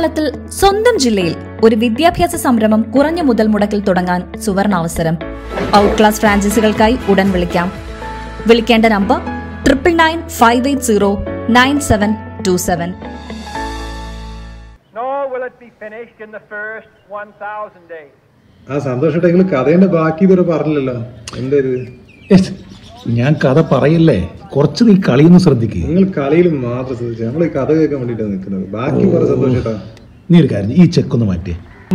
കേരളത്തിൽ സ്വന്തം ജില്ലയിൽ ഒരു വിദ്യാഭ്യാസ സംരംഭം കുറഞ്ഞ മുതൽ മുടക്കിൽ തുടങ്ങാൻ സുവർണാവസരം ഔട്ട് ക്ലാസ് ഫ്രാഞ്ചൈസികൾക്കായി ഉടൻ വിളിക്കാം വിളിക്കേണ്ട number triple nine five eight zero nine seven two seven Nor will it be finished in the first 1,000 days. ആ സന്തോഷേട്ടാ നിങ്ങൾ കഥേന്റെ ബാക്കി ഇതുവരെ പറഞ്ഞില്ലല്ലോ എന്താ ഇത് എസ്, ഞാൻ കഥ പറയില്ലേ കുറച്ച് നീ കളിയൊന്ന് ശ്രദ്ധിക്കുക നിങ്ങൾ കളിയിൽ മാത്രം ശ്രദ്ധിച്ചു നമ്മൾ ഈ കഥ കേൾക്കാൻ വേണ്ടിട്ടാണ് നിൽക്കുന്നത് ബാക്കി പറ സന്തോഷേട്ടാ നീ ഒരു കാര്യം ചെയ്യ്, ഈ ചെക്കൊന്ന് മാറ്റിയേ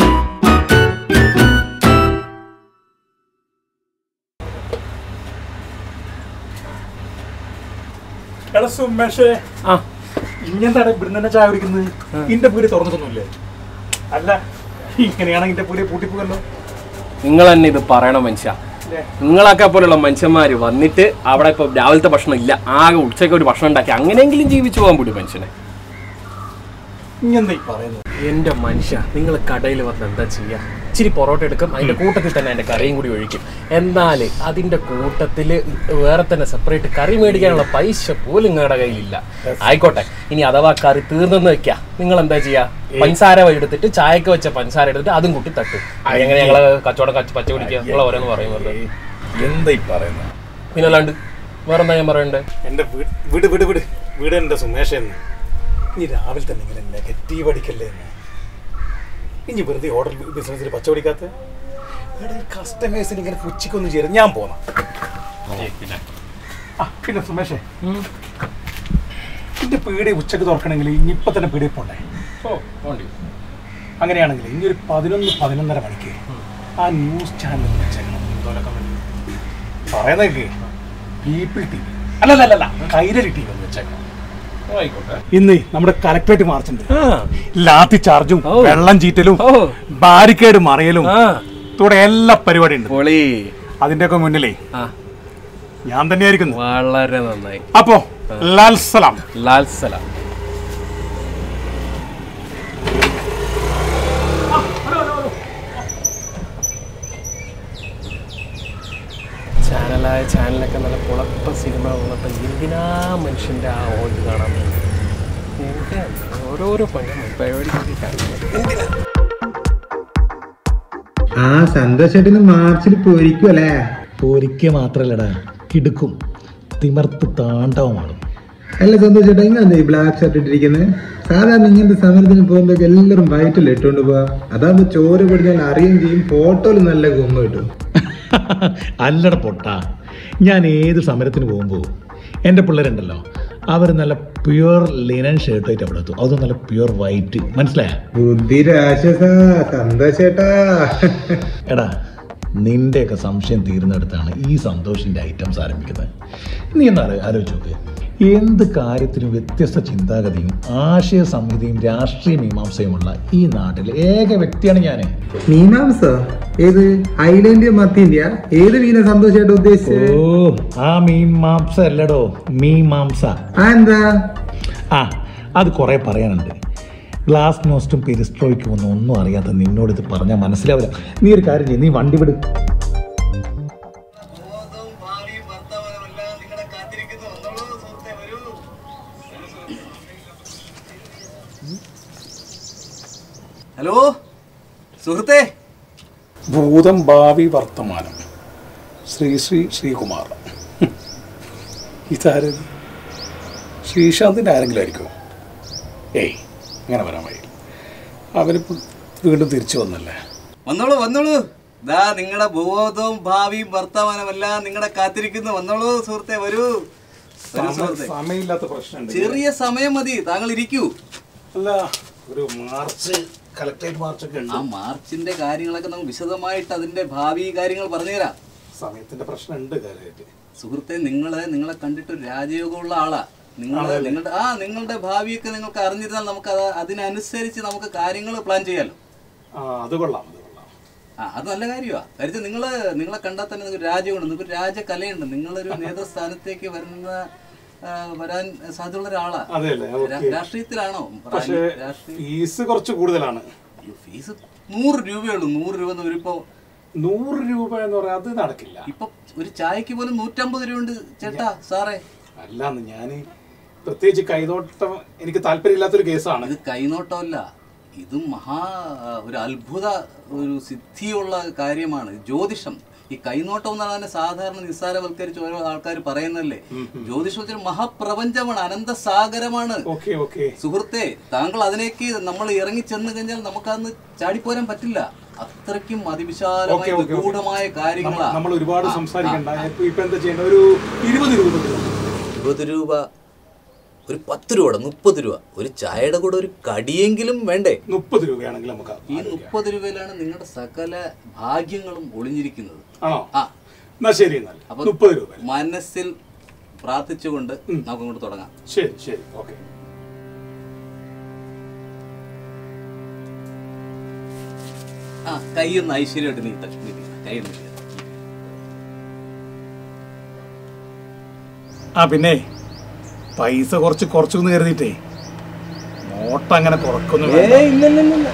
എടാ സുമേഷേ ആ ഇങ്ങനെന്താണ് ഇവിടുന്ന് തന്നെ ചായ കുടിക്കുന്നത് ഇന്റെ പൂരി തുറന്നിട്ടൊന്നുമില്ലേ അല്ല ഇങ്ങനെയാണെങ്കിൽ ഇന്റെ പൂരി പൂട്ടിപ്പോകല്ലോ നിങ്ങൾ തന്നെ ഇത് പറയണം മനുഷ്യ നിങ്ങളൊക്കെ പോലുള്ള മനുഷ്യന്മാര് വന്നിട്ട് അവിടെ ഇപ്പൊ രാവിലത്തെ ഭക്ഷണം ഇല്ല ആകെ ഉച്ചയ്ക്ക് ഒരു ഭക്ഷണം ഉണ്ടാക്കി അങ്ങനെയെങ്കിലും ജീവിച്ചു പോകാൻ പറ്റും മനുഷ്യനെ ഇങ്ങനെന്താ ഈ പറയുന്നത് എന്റെ മനുഷ്യ നിങ്ങൾ കടയിൽ വന്ന് എന്താ ചെയ്യാ ഇച്ചിരി പൊറോട്ട എടുക്കും അതിന്റെ കൂട്ടത്തിൽ തന്നെ അതിന്റെ കറിയും കൂടി ഒഴിക്കും എന്നാൽ അതിന്റെ കൂട്ടത്തിൽ വേറെ തന്നെ സെപ്പറേറ്റ് കറി മേടിക്കാനുള്ള പൈസ പോലും നിങ്ങളുടെ കയ്യിലില്ല ആയിക്കോട്ടെ ഇനി അഥവാ കറി തീർന്നെന്ന് വെക്കാം നിങ്ങൾ എന്താ ചെയ്യാ പഞ്ചസാര എടുത്തിട്ട് ചായക്ക് വെച്ച പഞ്ചസാര എടുത്തിട്ട് അതും കൂട്ടി തട്ടും എങ്ങനെ ഞങ്ങളെ കച്ചവടം കച്ച് പച്ച പിടിക്കുക നിങ്ങൾ ഓരോന്ന് പറയുന്നത് എന്താ ഈ പറയുന്നത് പിന്നെ അല്ലാണ്ട് വേറെന്താ ഞാൻ പറയണ്ടേ എന്റെ വീ- വീട് വീട് വീട് വീട് എന്റെ സുമേഷ എന്ന് ഇനി രാവിലെ തന്നെ ഇങ്ങനെ നെഗറ്റീവ് അടിക്കല്ലേ എന്ന് ഇനി വെറുതെ ഹോട്ടൽ ബിസിനസ്സിൽ പച്ച പിടിക്കാത്ത കസ്റ്റമേഴ്സിന് ഇങ്ങനെ പുച്ചിക്കൊന്നും ചെയ്ത് ഞാൻ പോന്നാ ആ പിന്നെ സുമേഷേ എന്റെ പീടി ഉച്ചക്ക് തുറക്കണമെങ്കിൽ ഇനി ഇപ്പൊ തന്നെ പീടി പോണ്ടേ ഓ പോണ്ടി അങ്ങനെയാണെങ്കിൽ ഇനി ഒരു പതിനൊന്ന് പതിനൊന്നര മണിക്ക് ആ ന്യൂസ് ചാനൽ വെച്ചേക്കണം പറയുന്നതൊക്കെ പീപ്പിൾ ടി വി അല്ലല്ലല്ല കൈരളി ടി വി ഒന്ന് വെച്ചേക്കണം ആയിക്കോട്ടെ ഇന്ന് നമ്മുടെ കലക്ടറേറ്റ് മാർച്ചുണ്ട് ലാത്തി ചാർജും ഓ. വെള്ളം ചീറ്റലും ഓ. ബാരിക്കേഡ് മറിയലും ആ തുടങ്ങിയ എല്ലാ പരിപാടിയും ഉണ്ട് പൊളി അതിന്റെ ഒക്കെ മുന്നിലേ ആ ഞാൻ തന്നെയായിരിക്കുന്നു വളരെ നന്നായി അപ്പോ ലാൽ സലാം ലാൽ സലാം ചാനലായ ചാനലൊക്കെ നല്ല കുളപ്പ സിനിമ ഉള്ളപ്പോൾ എന്തിനാ മനുഷ്യൻ്റെ ആ ഓട്ട് കാണാൻ പോകുന്നത്? എന്തിനാ? ഓരോരോ പണി പരിപാടി എന്തിനാ ആ സന്തോഷേട്ടന് മാർച്ചിൽ പോയിരിക്കും അല്ലേ ഒരിക്കൽ മാത്രല്ലടാ കിടുക്കും തിമർത്ത് താണ്ഡവമാടും അല്ല സന്തോഷേട്ടാ ഇങ്ങനെ ഈ ബ്ലാക്ക് ഷർട്ട് ഇട്ടിരിക്കുന്നത് സാധാരണ ഇങ്ങനത്തെ സമരത്തിന് പോകുമ്പോൾ എല്ലാവരും വയറ്റിൽ ഇട്ടുകൊണ്ട് പോവാ അതാകുമ്പോ ചോറ് പിടിച്ചാൽ അറിയുകയും ചെയ്യും ഫോട്ടോയിൽ നല്ല ഗുമ്മ കിട്ടും അല്ലട പൊട്ടാ ഞാൻ ഏത് സമരത്തിന് പോകുമ്പോൾ എൻ്റെ പിള്ളേരുണ്ടല്ലോ അവർ നല്ല പ്യുവർ ലിനൻ ഷർട്ടായിട്ട് അവിടെ എത്തും അതും നല്ല പ്യുവർ വൈറ്റ് മനസ്സിലായ ബുദ്ധി രാക്ഷസ സന്തോഷേട്ടാ എടാ നിന്റെയൊക്കെ സംശയം തീർന്നെടുത്താണ് ഈ സന്തോഷിൻ്റെ ഐറ്റംസ് ആരംഭിക്കുന്നത് നീ എന്നാ ആലോചിച്ച് നോക്ക് എന്ത് കാര്യത്തിനും വ്യത്യസ്ത ചിന്താഗതിയും ആശയ സംഹിതയും രാഷ്ട്രീയ മീമാംസയുമുള്ള ഈ നാട്ടിലെ ഏക വ്യക്തിയാണ് ഞാൻ മീമാംസോ ഏത് ഐലൻഡ് മത്തിന്ത്യ ഏത് മീന സന്തോഷേട്ട ഓ ഉദ്ദേശിച്ചത് ആ മീമാംസ അല്ലടോ മീമാംസ ആ എന്താ ആ അത് കുറേ പറയാനുണ്ട് ഗ്ലാസ് നോസ്റ്റും പെരിസ്ട്രോയ്ക്കും ഒന്നും ഒന്നും അറിയാത്ത നിന്നോട് ഇത് പറഞ്ഞാൽ മനസ്സിലാവില്ല നീ ഒരു കാര്യം ചെയ്യ് നീ വണ്ടി വിട് ഹലോ സുഹൃത്തേ ഭൂതം ഭാവി വർത്തമാനം ശ്രീ ശ്രീ ശ്രീകുമാർ ഇതാരത് ശ്രീശാന്തിൻ്റെ ആരെങ്കിലും ആയിരിക്കുമോ ഏയ് അങ്ങനെ വരാൻ വഴി അവനിപ്പോൾ വീണ്ടും തിരിച്ചു വന്നല്ലേ വന്നോളൂ വന്നോളൂ ദാ നിങ്ങളുടെ ഭൂതവും ഭാവിയും വർത്തമാനമെല്ലാം നിങ്ങളെ കാത്തിരിക്കുന്നു വന്നോളൂ സുഹൃത്തെ വരൂ വരൂ സുഹൃത്തെ സമയമില്ലാത്ത പ്രശ്നമുണ്ട് ചെറിയ സമയം മതി താങ്കൾ ഇരിക്കൂ അല്ല ഒരു മാർച്ച് കലക്ടറേറ്റ് മാർച്ചൊക്കെ ആ ഉണ്ട് മാർച്ചിന്റെ കാര്യങ്ങളൊക്കെ നമുക്ക് വിശദമായിട്ട് അതിന്റെ ഭാവി കാര്യങ്ങൾ പറഞ്ഞുതരാം സമയത്തിന്റെ പ്രശ്നമുണ്ട് കാര്യമായിട്ട് സുഹൃത്തെ നിങ്ങളെ നിങ്ങളെ കണ്ടിട്ട് ഒരു രാജയോഗമുള്ള ആളാ നിങ്ങൾ നിങ്ങളുടെ ആ നിങ്ങളുടെ ഭാവിയൊക്കെ നിങ്ങൾക്ക് അറിഞ്ഞിരുന്നാൽ നമുക്ക് അത് അതിനനുസരിച്ച് നമുക്ക് കാര്യങ്ങൾ പ്ലാൻ ചെയ്യാലോ ആ അത് കൊള്ളാം അത് കൊള്ളാം ആ അത് നല്ല കാര്യമാണ് കാര്യം നിങ്ങൾ നിങ്ങളെ കണ്ടാൽ തന്നെ നിങ്ങൾക്ക് രാജ്യമുണ്ട് നിങ്ങൾക്ക് രാജകലയുണ്ട് നിങ്ങളൊരു നേതൃസ്ഥാനത്തേക്ക് വരുന്ന ആ, വരാൻ സാധ്യതയുള്ള ഒരാളാ അതെ അല്ലേ രാ- ഓക്കെ രാഷ്ട്രീയത്തിലാണോ പക്ഷേ രാഷ്ട്രീയ ഫീസ് കുറച്ച് കൂടുതലാണ് അയ്യോ, ഫീസ് നൂറ് രൂപയുള്ളൂ നൂറ് രൂപ എന്ന് ഇപ്പോ നൂറ് രൂപ എന്ന് പറയാൻ അത് നടക്കില്ല ഇപ്പൊ ഒരു ചായക്ക് പോലും നൂറ്റമ്പത് രൂപ ഉണ്ട് ചേട്ടാ സാറേ അല്ലാന്ന് ഞാൻ പ്രത്യേകിച്ച് കൈനോട്ടം എനിക്ക് താല്പര്യമില്ലാത്തൊരു കേസാണ് ഇത് കൈനോട്ടമല്ല ഇത് മഹാ ഒരു അത്ഭുത ഒരു സിദ്ധിയുള്ള കാര്യമാണ് ജ്യോതിഷം ഈ കൈനോട്ടം എന്ന് പറഞ്ഞാൽ സാധാരണ നിസ്സാരവൽക്കരിച്ച് ഓരോ ആൾക്കാർ പറയുന്നല്ലേ ജ്യോതിഷം വെച്ചാൽ മഹാപ്രപഞ്ചമാണ് അനന്തസാഗരമാണ് ഓക്കെ ഓക്കെ സുഹൃത്തെ താങ്കൾ അതിലേക്ക് നമ്മൾ ഇറങ്ങി ചെന്ന് കഴിഞ്ഞാൽ നമുക്കന്ന് ചാടിപ്പോരാൻ പറ്റില്ല അത്രയ്ക്കും അതിവിശാലമായ ഓക്കേ, ഓക്കേ, ഓക്കേ. ഗൂഢമായ കാര്യങ്ങളാ നമ്മൾ ഒരുപാട് സംസാരിക്കണ്ട ഇപ്പൊ ഇപ്പൊ എന്താ ചെയ്യേണ്ട ഒരു ഇരുപത് രൂപ തരുമോ? ഇരുപത് രൂപ ഒരു പത്ത് രൂപ മുപ്പത് രൂപ ഒരു ചായയുടെ കൂടെ ഒരു കടിയെങ്കിലും വേണ്ടേ മുപ്പത് രൂപയാണെങ്കിൽ നമുക്ക് ഈ മുപ്പത് രൂപയിലാണ് നിങ്ങളുടെ സകല ഭാഗ്യങ്ങളും ഒളിഞ്ഞിരിക്കുന്നത് ആണോ ആ എന്നാ ശരി എന്നാൽ അപ്പൊ മുപ്പത് രൂപ മനസ്സിൽ പ്രാർത്ഥിച്ചുകൊണ്ട് നമുക്ക് അങ്ങോട്ട് തുടങ്ങാം ശരി ശരി ഓക്കെ ആ കൈയൊന്ന് ഐശ്വര്യമായിട്ട് നീ തട്ടി കൈ ഒന്ന് നീട്ട്. ആ പിന്നെ പൈസ കുറച്ച് കുറച്ചു കരുതിയിട്ടേ നോട്ട് അങ്ങനെ കുറക്കൊന്നും വേണ്ട.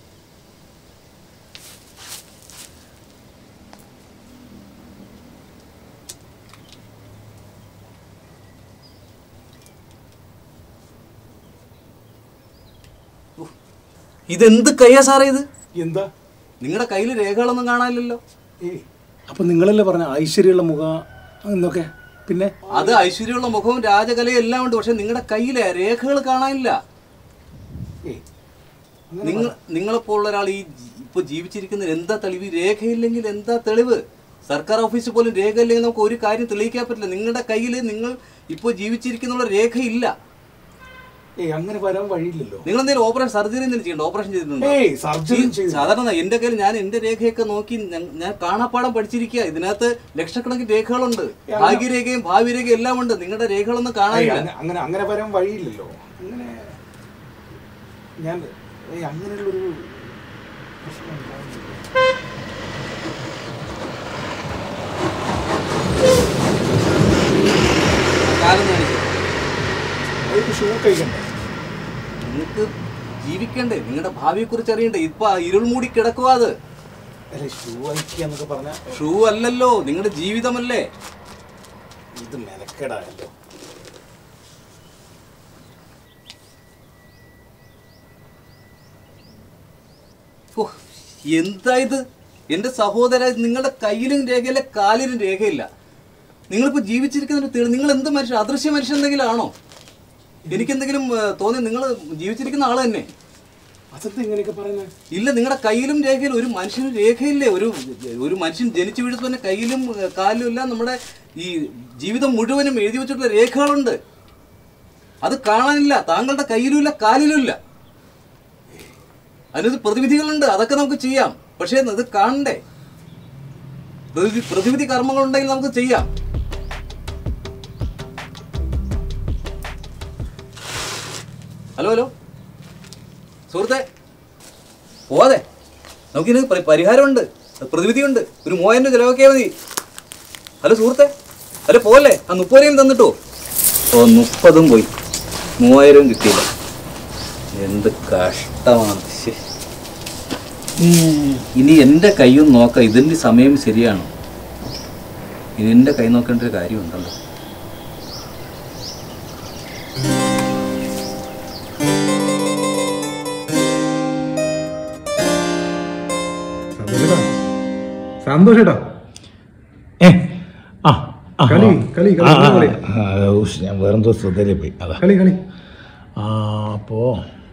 ഇതെന്ത് കയ്യാ സാറേ ഇത് എന്താ നിങ്ങളുടെ കയ്യിൽ രേഖകളൊന്നും കാണാനില്ലല്ലോ ഏ അപ്പൊ നിങ്ങളല്ലേ പറഞ്ഞ ഐശ്വര്യമുള്ള മുഖം എന്നൊക്കെ പിന്നെ അത് ഐശ്വര്യമുള്ള മുഖവും രാജകലയും എല്ലാം ഉണ്ട് പക്ഷെ നിങ്ങളുടെ കയ്യിലെ രേഖകൾ കാണാനില്ല ഏ നിങ്ങൾ നിങ്ങളെപ്പോലുള്ള ഒരാൾ ഈ ജി- ഇപ്പൊ ജീവിച്ചിരിക്കുന്നതിന് എന്താ തെളിവ് ഈ രേഖയില്ലെങ്കിൽ എന്താ തെളിവ് സർക്കാർ ഓഫീസിൽ പോലും രേഖയില്ലെങ്കിൽ നമുക്ക് ഒരു കാര്യം തെളിയിക്കാൻ പറ്റില്ല നിങ്ങളുടെ കയ്യിൽ നിങ്ങൾ ഇപ്പോൾ ജീവിച്ചിരിക്കുന്ന രേഖയില്ല ഏ അങ്ങനെ വരാൻ വഴിയില്ലല്ലോ നിങ്ങൾ എന്തെങ്കിലും ഓപ്പറേഷൻ സർജറി എന്തെങ്കിലും ചെയ്യണ്ട ഓപ്പറേഷൻ ചെയ്തിട്ടുണ്ടോ ഏയ് സർജറി ഈ സാധാരണ എന്റെ കയ്യിൽ ഞാൻ എന്റെ രേഖയൊക്കെ നോക്കി ഞാൻ- ഞാൻ കാണാപ്പാടം പഠിച്ചിരിക്കുക ഇതിനകത്ത് ലക്ഷക്കണക്കിന് രേഖകളുണ്ട് ഭാഗ്യരേഖയും ഭാവി രേഖയും എല്ലാം ഉണ്ട് നിങ്ങളുടെ രേഖകളൊന്നും കാണാനില്ല അങ്ങനെ അങ്ങനെ വരാൻ വഴിയില്ലല്ലോ അങ്ങനെ ഞാൻ ഏയ് അങ്ങനെയുള്ളൊരു പ്രശ്നം ഉണ്ടാവുന്നില്ല. കാലം കാണിച്ചു അതിന് ഷൂ കഴിക്കണ്ടേ നിങ്ങൾക്ക് ജീവിക്കണ്ടേ നിങ്ങളുടെ ഭാവിയെ കുറിച്ച് അറിയണ്ടേ ഇപ്പൊ ഇരുൾ മൂടി കിടക്കുക അത് അല്ലെ ഷൂ അയക്കുക എന്നൊക്കെ പറഞ്ഞ ഷൂ അല്ലല്ലോ നിങ്ങളുടെ ജീവിതമല്ലേ ഇത് മെനക്കെടായല്ലോ ഓ, എന്താ ഇത് എന്റെ സഹോദര നിങ്ങളുടെ കയ്യിലും രേഖയില്ല കാലിലും രേഖയില്ല നിങ്ങളിപ്പോ ജീവിച്ചിരിക്കുന്ന തെളി നിങ്ങൾ എന്ത് മനുഷ്യൻ അദൃശ്യ മനുഷ്യൻ എന്തെങ്കിലും ആണോ എനിക്കെന്തെങ്കിലും ഏ, തോന്നി നിങ്ങൾ ജീവിച്ചിരിക്കുന്ന ആള് തന്നെ അതെന്താ ഇങ്ങനെയൊക്കെ പറയുന്നത് ഇല്ല നിങ്ങളുടെ കയ്യിലും രേഖയിലും ഒരു മനുഷ്യന് രേഖയില്ലേ ഒരു ഒരു മനുഷ്യൻ ജനിച്ചു വീഴുന്ന തന്നെ കയ്യിലും ഏ, കാലിലും എല്ലാം നമ്മുടെ ഈ ജീവിതം മുഴുവനും എഴുതി വെച്ചിട്ടുള്ള രേഖകളുണ്ട് അത് കാണാനില്ല താങ്കളുടെ കയ്യിലും ഇല്ല കാലിലും ഇല്ല അതിനൊരു പ്രതിവിധികളുണ്ട് അതൊക്കെ നമുക്ക് ചെയ്യാം പക്ഷേ അത് കാണണ്ടേ പ്രതിവിധി പ്രതിവിധി കർമ്മങ്ങളുണ്ടെങ്കിൽ നമുക്ക് ചെയ്യാം ഹലോ ഹലോ സുഹൃത്തെ പോവാതെ നമുക്കിന് പരി- പരിഹാരമുണ്ട് പ്രതിവിധിയുണ്ട് ഒരു മൂവായിരം രൂപ ചിലവാക്കിയാൽ മതി ഹലോ സുഹൃത്തെ ഹലോ പോവല്ലേ ആ മുപ്പതിനും തന്നിട്ടോ ഓ മുപ്പതും പോയി മൂവായിരവും കിട്ടിയില്ല എന്ത് കഷ്ടമാണ് ശ്ശേ. ഉം, ഇനി എൻ്റെ കൈയും നോക്കാം ഇതിൻ്റെ സമയം ശരിയാണോ ഇനി എൻ്റെ കൈ നോക്കേണ്ട ഒരു കാര്യമുണ്ടല്ലോ സന്തോഷേട്ടാ സന്തോഷേട്ടാ ഏ ആ ആ, കളി, കളി, കളി, ആ, ആ, കളി. ആ, ഉഷ്, ഞാൻ വേറെന്തോ ശ്രദ്ധയിലേ പോയി അതാ കളി കളി ആ അപ്പോ